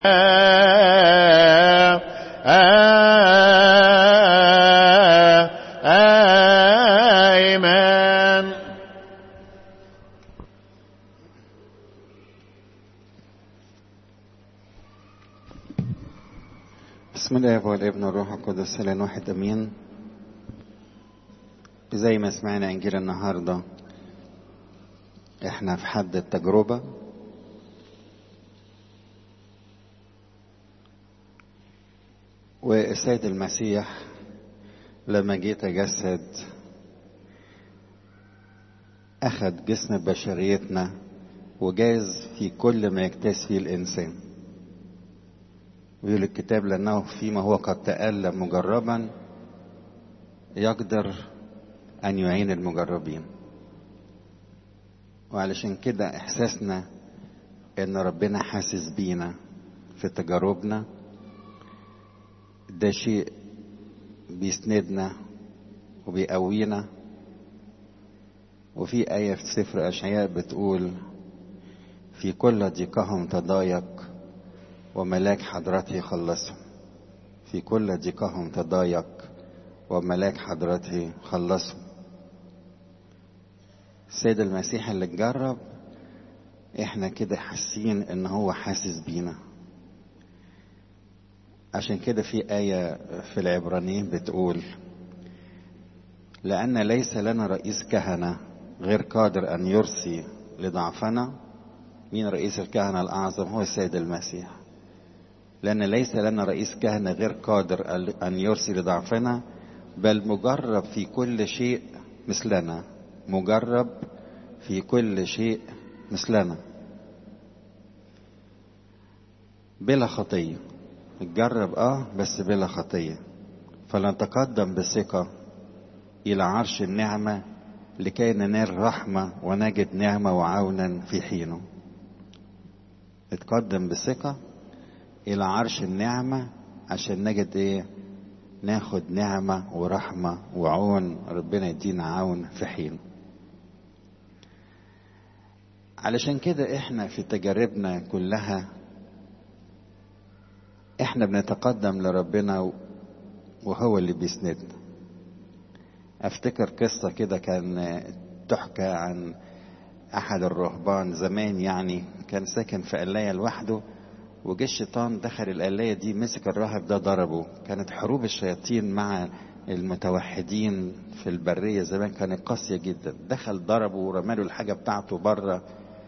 آمين بسم الله والابن والروح القدس الان واحد امين زي ما سمعنا انجيل النهارده احنا في حد التجربه والسيد المسيح لما جه تجسد اخذ جسم بشريتنا وجاز في كل ما يجتاز فيه الانسان ويقول الكتاب لأنه فيما هو قد تألم مجربا يقدر أن يعين المجربين وعلشان كده إحساسنا إن ربنا حاسس بينا في تجاربنا ده شيء بيسندنا وبيقوينا وفي آية في سفر أشعياء بتقول في كل ضيقهم تضايق وملاك حضرته خلصهم في كل ضيقهم تضايق وملاك حضرته خلصهم السيد المسيح اللي اتجرب احنا كده حاسين ان هو حاسس بينا عشان كده في آية في العبرانيين بتقول لأن ليس لنا رئيس كهنة غير قادر أن يرسي لضعفنا مين رئيس الكهنة الأعظم هو السيد المسيح لأن ليس لنا رئيس كهنة غير قادر أن يرسي لضعفنا بل مجرب في كل شيء مثلنا مجرب في كل شيء مثلنا بلا خطية نتجرب اه بس بلا خطية فلنتقدم بثقة إلى عرش النعمة لكي ننال رحمة ونجد نعمة وعونا في حينه نتقدم بثقة إلى عرش النعمة عشان نجد إيه ناخد نعمة ورحمة وعون ربنا يدينا عون في حين علشان كده احنا في تجاربنا كلها احنا بنتقدم لربنا وهو اللي بيسندنا افتكر قصة كده كان تحكى عن احد الرهبان زمان يعني كان ساكن في قلاية لوحده وجه الشيطان دخل القلاية دي مسك الراهب ده ضربه كانت حروب الشياطين مع المتوحدين في البرية زمان كانت قاسية جدا دخل ضربه ورماله الحاجة بتاعته بره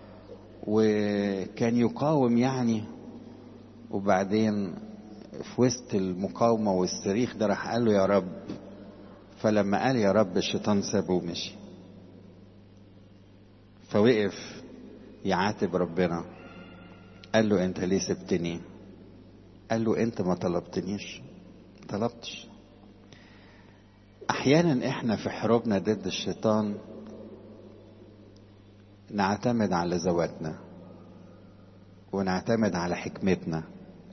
وكان يقاوم يعني وبعدين في وسط المقاومة والصريخ ده راح قال له يا رب فلما قال يا رب الشيطان سابه ومشي فوقف يعاتب ربنا قال له انت ليه سبتني قال له انت ما طلبتنيش طلبتش احيانا احنا في حروبنا ضد الشيطان نعتمد على ذواتنا ونعتمد على حكمتنا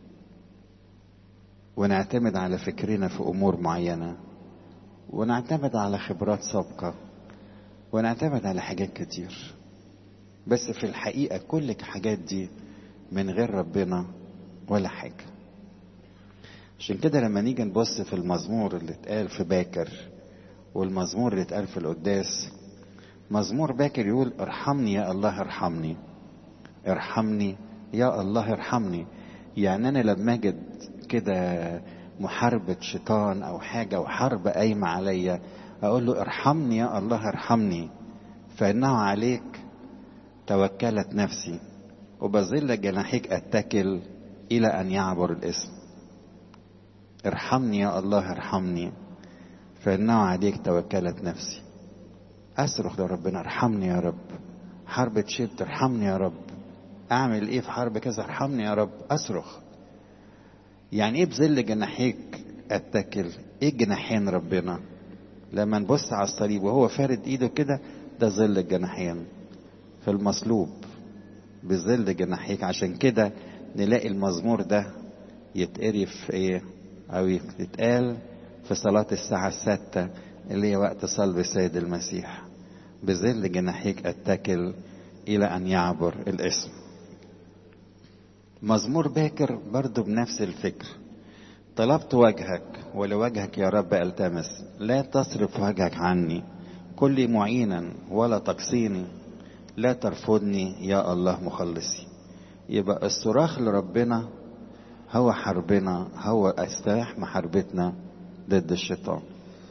ونعتمد على فكرنا في امور معينه ونعتمد على خبرات سابقه ونعتمد على حاجات كتير بس في الحقيقه كل الحاجات دي من غير ربنا ولا حاجة عشان كده لما نيجي نبص في المزمور اللي اتقال في باكر والمزمور اللي اتقال في القداس مزمور باكر يقول ارحمني يا الله ارحمني ارحمني يا الله ارحمني يعني انا لما اجد كده محاربة شيطان او حاجة وحرب قايمة عليا اقول له ارحمني يا الله ارحمني فانه عليك توكلت نفسي وبظل جناحيك اتكل الى ان يعبر الاسم ارحمني يا الله ارحمني فانه عليك توكلت نفسي اصرخ لربنا ارحمني يا رب حرب تشد ارحمني يا رب اعمل ايه في حرب كذا ارحمني يا رب اصرخ يعني ايه بظل جناحيك اتكل ايه جناحين ربنا لما نبص على الصليب وهو فارد ايده كده ده ظل الجناحين في المصلوب بظل جناحيك عشان كده نلاقي المزمور ده يتقري في ايه او يتقال في صلاة الساعة الستة اللي هي وقت صلب السيد المسيح بظل جناحيك اتكل الى ان يعبر الاسم مزمور باكر برضو بنفس الفكر طلبت وجهك ولوجهك يا رب التمس لا تصرف وجهك عني كل معينا ولا تقصيني لا ترفضني يا الله مخلصي يبقى الصراخ لربنا هو حربنا هو استراح محاربتنا ضد الشيطان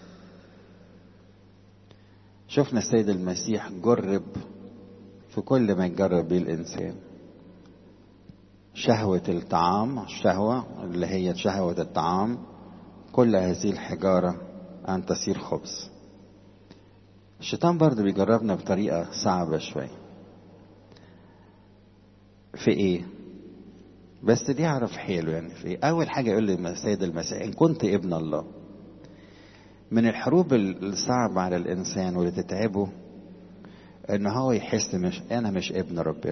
شفنا السيد المسيح جرب في كل ما يجرب به الإنسان شهوة الطعام الشهوة اللي هي شهوة الطعام كل هذه الحجارة أن تصير خبز الشيطان برضه بيجربنا بطريقة صعبة شوية في إيه؟ بس دي أعرف حيله يعني في إيه؟ أول حاجة يقول لي السيد المسيح إن كنت ابن الله من الحروب الصعبة على الإنسان واللي تتعبه إن هو يحس مش أنا مش ابن ربنا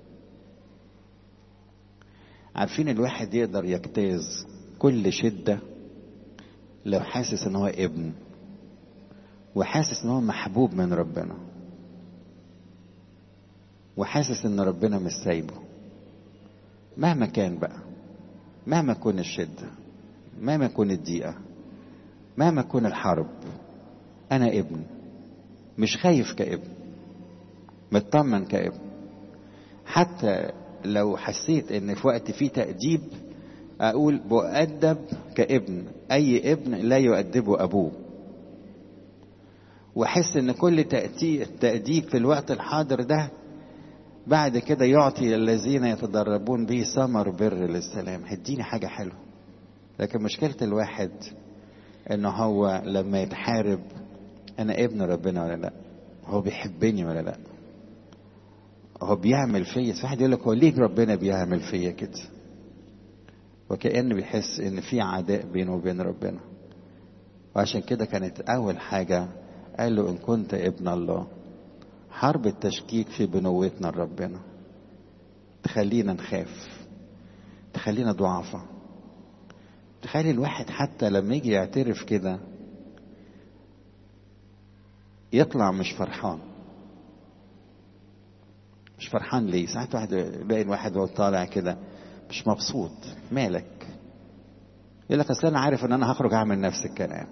عارفين الواحد يقدر يجتاز كل شدة لو حاسس إن هو ابن وحاسس إن هو محبوب من ربنا وحاسس إن ربنا مش سايبه مهما كان بقى مهما تكون الشدة مهما تكون الضيقة مهما تكون الحرب أنا ابن مش خايف كابن مطمن كابن حتى لو حسيت ان في وقت فيه تأديب اقول بؤدب كابن اي ابن لا يؤدبه ابوه واحس ان كل تأديب في الوقت الحاضر ده بعد كده يعطي الذين يتدربون به ثمر بر للسلام هديني حاجة حلوة لكن مشكلة الواحد ان هو لما يتحارب انا ابن ربنا ولا لا هو بيحبني ولا لا هو بيعمل فيا في واحد يقول لك هو ليه ربنا بيعمل فيا كده وكأن بيحس ان في عداء بينه وبين ربنا وعشان كده كانت اول حاجة قال له ان كنت ابن الله حرب التشكيك في بنوتنا لربنا تخلينا نخاف تخلينا ضعفة تخلي الواحد حتى لما يجي يعترف كده يطلع مش فرحان مش فرحان ليه ساعات واحد باين واحد وهو طالع كده مش مبسوط مالك يقول لك اصل انا عارف ان انا هخرج اعمل نفس الكلام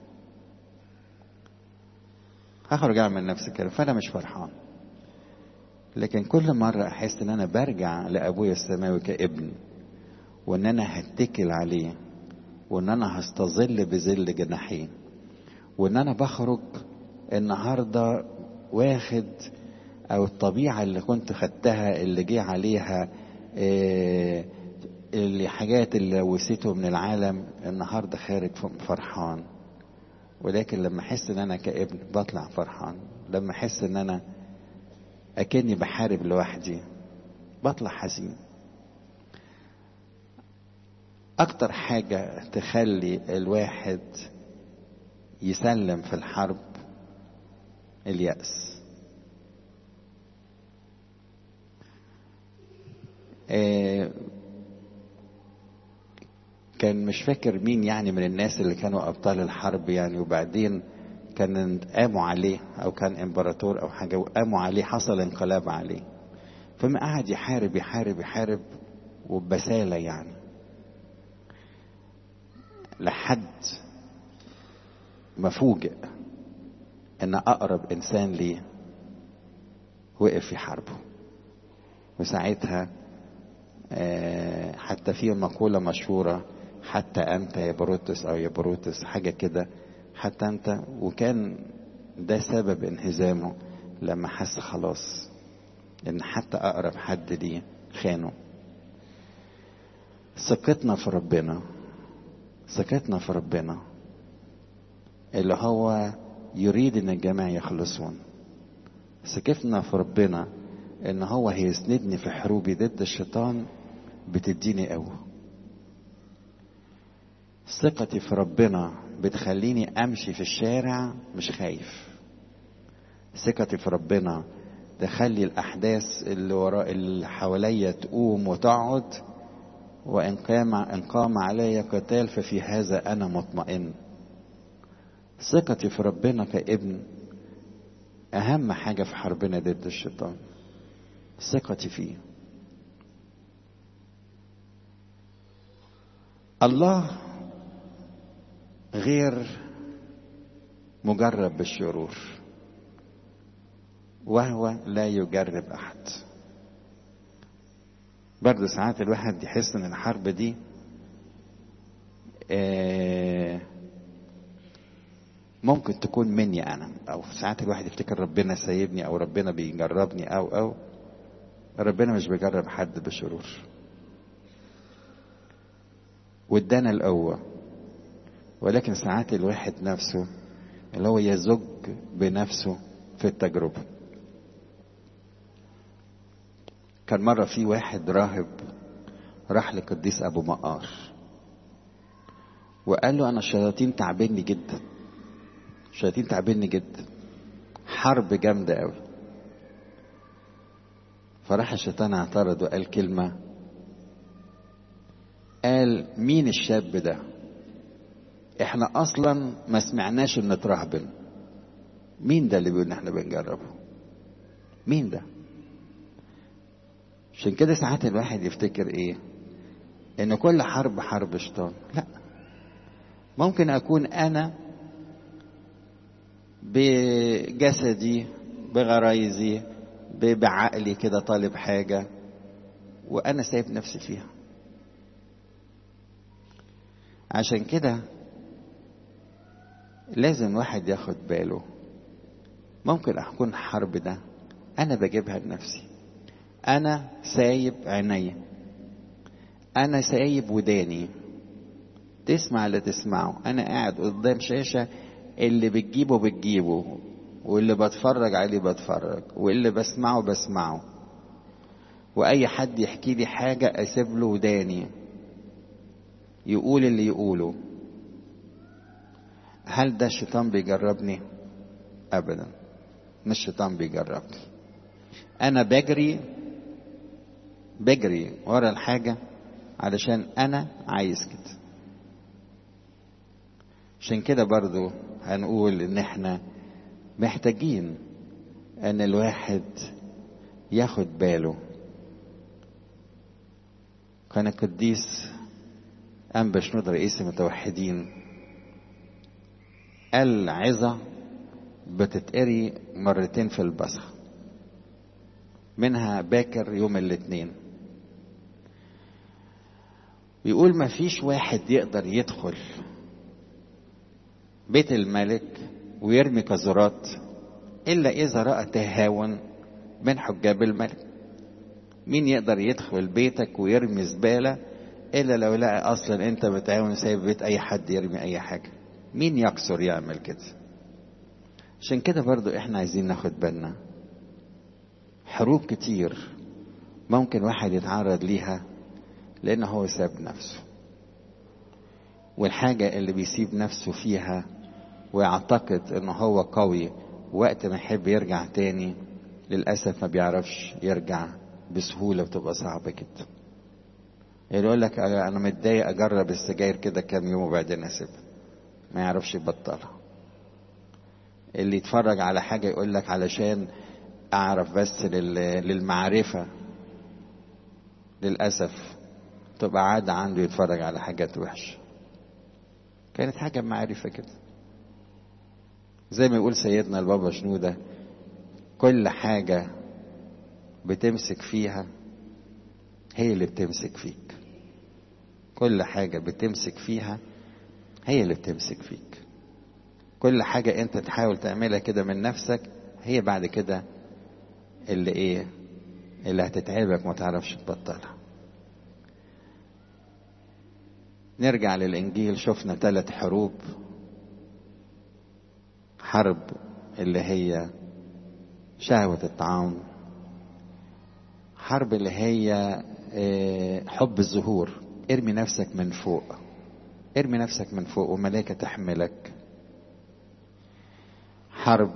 هخرج اعمل نفس الكلام فانا مش فرحان لكن كل مرة احس ان انا برجع لابويا السماوي كابن وان انا هتكل عليه وان انا هستظل بذل جناحيه وان انا بخرج النهارده واخد او الطبيعه اللي كنت خدتها اللي جه عليها إيه اللي حاجات اللي لوثته من العالم النهارده خارج فرحان ولكن لما احس ان انا كابن بطلع فرحان لما احس ان انا اكني بحارب لوحدي بطلع حزين اكتر حاجه تخلي الواحد يسلم في الحرب اليأس آه كان مش فاكر مين يعني من الناس اللي كانوا ابطال الحرب يعني وبعدين كان قاموا عليه او كان امبراطور او حاجه وقاموا عليه حصل انقلاب عليه فما قعد يحارب يحارب يحارب وبساله يعني لحد ما فوجئ ان اقرب انسان ليه وقف يحاربه وساعتها حتى في مقولة مشهورة حتى أنت يا بروتس أو يا بروتس حاجة كده حتى أنت وكان ده سبب انهزامه لما حس خلاص إن حتى أقرب حد ليه خانه ثقتنا في ربنا ثقتنا في ربنا اللي هو يريد ان الجميع يخلصون ثقتنا في ربنا ان هو هيسندني في حروبي ضد الشيطان بتديني قوة ثقتي في ربنا بتخليني امشي في الشارع مش خايف ثقتي في ربنا تخلي الاحداث اللي وراء اللي حواليا تقوم وتقعد وان قام ان قام علي قتال ففي هذا انا مطمئن ثقتي في ربنا كابن اهم حاجه في حربنا ضد الشيطان ثقتي فيه الله غير مجرب بالشرور وهو لا يجرب احد برضه ساعات الواحد يحس ان الحرب دي آه ممكن تكون مني انا او ساعات الواحد يفتكر ربنا سايبني او ربنا بيجربني او او ربنا مش بيجرب حد بشرور وادانا القوة ولكن ساعات الواحد نفسه اللي هو يزج بنفسه في التجربة كان مرة في واحد راهب راح لقديس أبو مقار وقال له أنا الشياطين تعبني جدا الشياطين تعبني جدا حرب جامدة قوي فراح الشيطان اعترض وقال كلمة قال مين الشاب ده احنا اصلا ما سمعناش ان اترهبن مين ده اللي بيقول ان احنا بنجربه مين ده عشان كده ساعات الواحد يفتكر ايه ان كل حرب حرب شيطان لا ممكن اكون انا بجسدي بغرايزي بعقلي كده طالب حاجة وأنا سايب نفسي فيها عشان كده لازم واحد ياخد باله ممكن أكون حرب ده أنا بجيبها لنفسي أنا سايب عيني أنا سايب وداني تسمع اللي تسمعه أنا قاعد قدام شاشة اللي بتجيبه بتجيبه واللي بتفرج عليه بتفرج واللي بسمعه بسمعه واي حد يحكي لي حاجه اسيب له وداني يقول اللي يقوله هل ده الشيطان بيجربني ابدا مش الشيطان بيجربني انا بجري بجري ورا الحاجه علشان انا عايز كده عشان كده برضو هنقول ان احنا محتاجين ان الواحد ياخد باله كان القديس أنبا شنود رئيس المتوحدين قال عظة بتتقري مرتين في البصخ منها باكر يوم الاثنين بيقول ما فيش واحد يقدر يدخل بيت الملك ويرمي كزرات إلا إذا رأى تهاون من حجاب الملك مين يقدر يدخل بيتك ويرمي زبالة إلا لو لقى أصلا أنت بتعاون سايب بيت أي حد يرمي أي حاجة مين يكسر يعمل كده عشان كده برضو إحنا عايزين ناخد بالنا حروب كتير ممكن واحد يتعرض ليها لأنه هو ساب نفسه والحاجة اللي بيسيب نفسه فيها ويعتقد انه هو قوي وقت ما يحب يرجع تاني للأسف ما بيعرفش يرجع بسهولة وتبقى صعبة جدا يعني يقول لك أنا متضايق أجرب السجاير كده كام يوم وبعدين أسيبها ما يعرفش يبطلها اللي يتفرج على حاجة يقول لك علشان أعرف بس للمعرفة للأسف تبقى عادة عنده يتفرج على حاجات وحشة كانت حاجة معرفة كده زي ما يقول سيدنا البابا شنودة كل حاجة بتمسك فيها هي اللي بتمسك فيك كل حاجة بتمسك فيها هي اللي بتمسك فيك كل حاجة انت تحاول تعملها كده من نفسك هي بعد كده اللي ايه اللي هتتعبك ما تعرفش تبطلها نرجع للإنجيل شفنا ثلاث حروب حرب اللي هي شهوة الطعام حرب اللي هي حب الظهور ارمي نفسك من فوق ارمي نفسك من فوق وملائكة تحملك حرب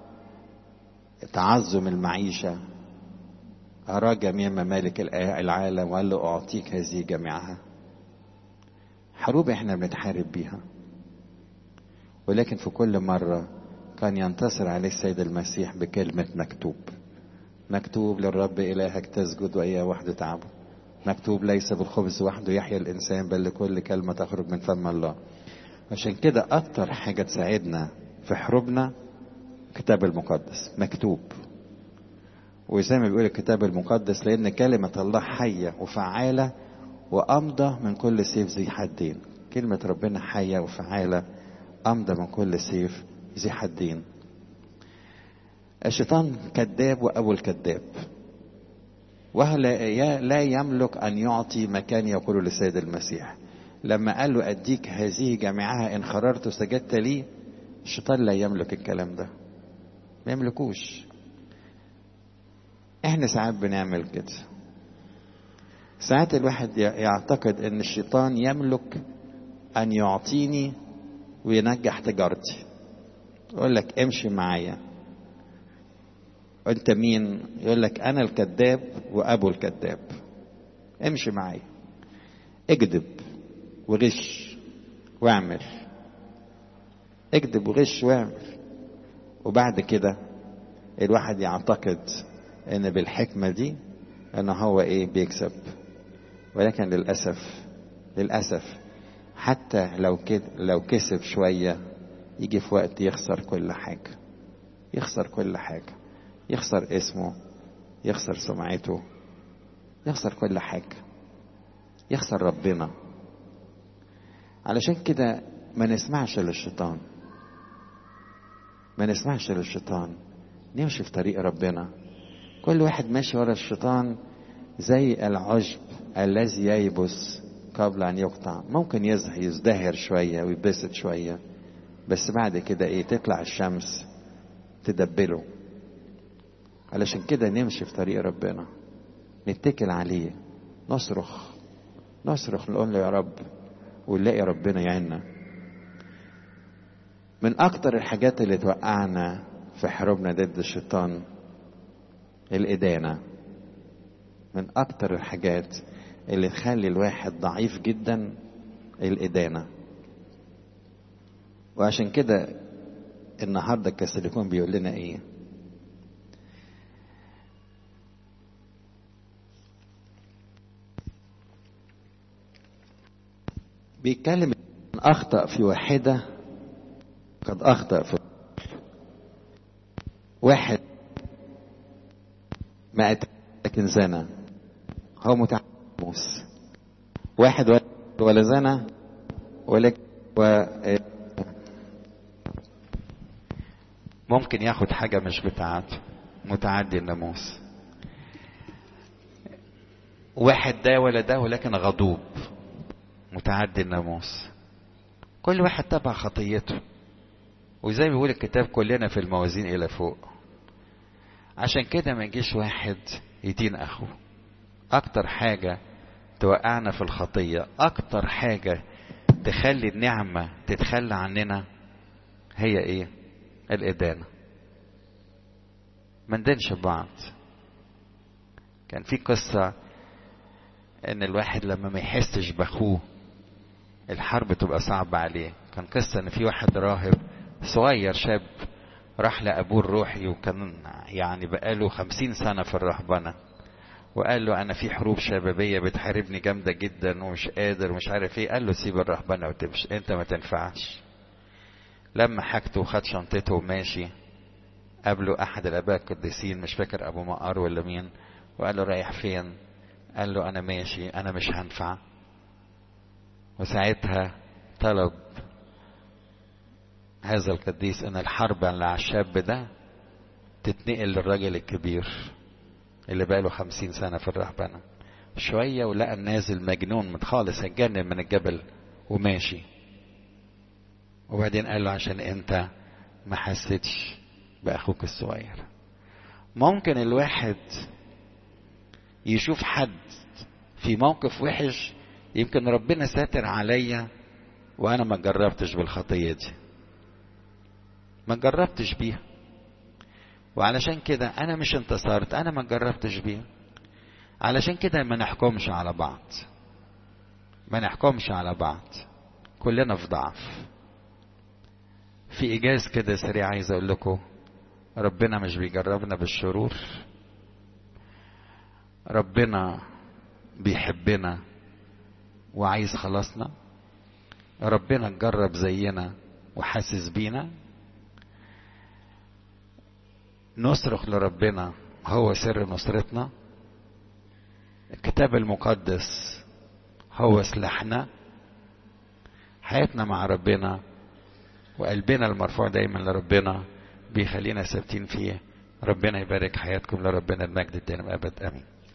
تعظم المعيشة أرى جميع ممالك العالم وقال له أعطيك هذه جميعها حروب احنا بنتحارب بيها ولكن في كل مرة كان ينتصر عليه السيد المسيح بكلمة مكتوب مكتوب للرب إلهك تسجد وإياه وحده تعبد مكتوب ليس بالخبز وحده يحيى الإنسان بل لكل كلمة تخرج من فم الله عشان كده أكتر حاجة تساعدنا في حروبنا الكتاب المقدس مكتوب وزي ما بيقول الكتاب المقدس لأن كلمة الله حية وفعالة وأمضى من كل سيف ذي حدين كلمة ربنا حية وفعالة أمضى من كل سيف ذي حدين الشيطان كذاب وأبو الكذاب وهو لا يملك أن يعطي مكان يقول لسيد المسيح لما قال له أديك هذه جميعها إن خررت وسجدت لي الشيطان لا يملك الكلام ده ما يملكوش احنا ساعات بنعمل كده ساعات الواحد يعتقد ان الشيطان يملك ان يعطيني وينجح تجارتي يقول لك امشي معايا انت مين يقول لك انا الكذاب وابو الكذاب امشي معايا اكذب وغش واعمل اكذب وغش واعمل وبعد كده الواحد يعتقد ان بالحكمة دي ان هو ايه بيكسب ولكن للأسف للأسف حتى لو كده لو كسب شوية يجي في وقت يخسر كل حاجة يخسر كل حاجة يخسر اسمه يخسر سمعته يخسر كل حاجة يخسر ربنا علشان كده ما نسمعش للشيطان ما نسمعش للشيطان نمشي في طريق ربنا كل واحد ماشي ورا الشيطان زي العشب الذي ييبس قبل ان يقطع ممكن يزدهر شويه ويبسط شويه بس بعد كده ايه تطلع الشمس تدبله علشان كده نمشي في طريق ربنا نتكل عليه نصرخ نصرخ نقول له يا رب ونلاقي ربنا يعيننا من اكتر الحاجات اللي توقعنا في حروبنا ضد الشيطان الإدانة من أكتر الحاجات اللي تخلي الواحد ضعيف جدا الإدانة وعشان كده النهارده الكاثوليكون بيقول لنا إيه؟ بيتكلم ان اخطا في واحده قد اخطا في واحد ما لكن زنى هو متعمس واحد ولا زنى ولكن و ممكن ياخد حاجة مش بتاعته متعدي الناموس واحد ده ولا ده ولكن غضوب متعدي الناموس كل واحد تبع خطيته وزي ما بيقول الكتاب كلنا في الموازين الى فوق عشان كده ما يجيش واحد يدين اخوه اكتر حاجة توقعنا في الخطية اكتر حاجة تخلي النعمة تتخلى عننا هي ايه الادانة ما ندينش بعض كان في قصة ان الواحد لما ما يحسش باخوه الحرب تبقى صعبة عليه كان قصة ان في واحد راهب صغير شاب راح لأبوه الروحي وكان يعني بقاله خمسين سنة في الرهبنة وقال له أنا في حروب شبابية بتحاربني جامدة جدا ومش قادر ومش عارف إيه قال له سيب الرهبنة وتمشي أنت ما تنفعش لما حاجته وخد شنطته وماشي قابله أحد الآباء القديسين مش فاكر أبو مقار ولا مين وقال له رايح فين قال له أنا ماشي أنا مش هنفع وساعتها طلب هذا القديس ان الحرب اللي على الشاب ده تتنقل للراجل الكبير اللي بقاله خمسين سنة في الرهبنة شوية ولقى النازل مجنون من خالص هتجنن من الجبل وماشي وبعدين قال له عشان انت ما حسيتش باخوك الصغير ممكن الواحد يشوف حد في موقف وحش يمكن ربنا ساتر عليا وانا ما جربتش بالخطيه دي ما جربتش بيها وعلشان كده انا مش انتصرت انا ما جربتش بيها علشان كده ما نحكمش على بعض ما نحكمش على بعض كلنا في ضعف في ايجاز كده سريع عايز اقول لكم ربنا مش بيجربنا بالشرور ربنا بيحبنا وعايز خلاصنا ربنا اتجرب زينا وحاسس بينا نصرخ لربنا هو سر نصرتنا الكتاب المقدس هو سلاحنا حياتنا مع ربنا وقلبنا المرفوع دايما لربنا بيخلينا ثابتين فيه ربنا يبارك حياتكم لربنا المجد الدائم ابد امين